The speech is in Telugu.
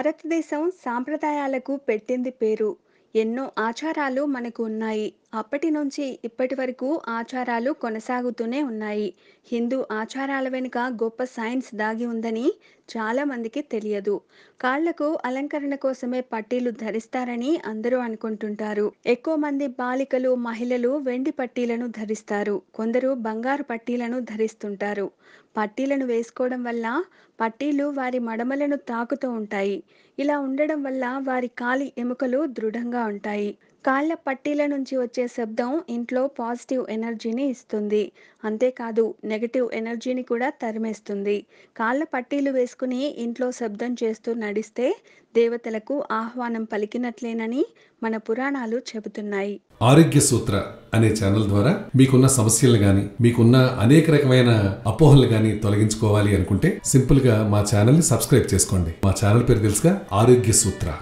భారతదేశం సాంప్రదాయాలకు పెట్టింది పేరు. ఎన్నో ఆచారాలు మనకు ఉన్నాయి. అప్పటి నుంచి ఇప్పటి వరకు ఆచారాలు కొనసాగుతూనే ఉన్నాయి. హిందూ ఆచారాల వెనుక గొప్ప సైన్స్ దాగి ఉందని చాలా మందికి తెలియదు. కాళ్లకు అలంకరణ కోసమే పట్టీలు ధరిస్తారని అందరూ అనుకుంటుంటారు. ఎక్కువ మంది బాలికలు, మహిళలు వెండి పట్టీలను ధరిస్తారు. కొందరు బంగారు పట్టీలను ధరిస్తుంటారు. పట్టీలను వేసుకోవడం వల్ల పట్టీలు వారి మడమలను తాకుతూ ఉంటాయి. ఇలా ఉండడం వల్ల వారి కాలి ఎముకలు దృఢంగా ఉంటాయి. కాళ్ల పట్టీల నుంచి వచ్చే శబ్దం ఇంట్లో పాజిటివ్ ఎనర్జీని ఇస్తుంది. అంతేకాదు నెగెటివ్ ఎనర్జీని కూడా తరిమేస్తుంది. కాళ్ల పట్టీలు వేసుకుని ఇంట్లో శబ్దం చేస్తూ నడిస్తే దేవతలకు ఆహ్వానం పలికినట్లేనని మన పురాణాలు చెబుతున్నాయి. ఆరోగ్య సూత్ర అనే ఛానల్ ద్వారా మీకున్న సమస్యలు గాని మీకున్న అనేక రకమైన అపోహలు గాని తొలగించుకోవాలి అనుకుంటే సింపుల్ గా మా ఛానల్ ని సబ్స్క్రైబ్ చేసుకోండి మా ఛానల్ పేరు తెలుసుగా ఆరోగ్య సూత్ర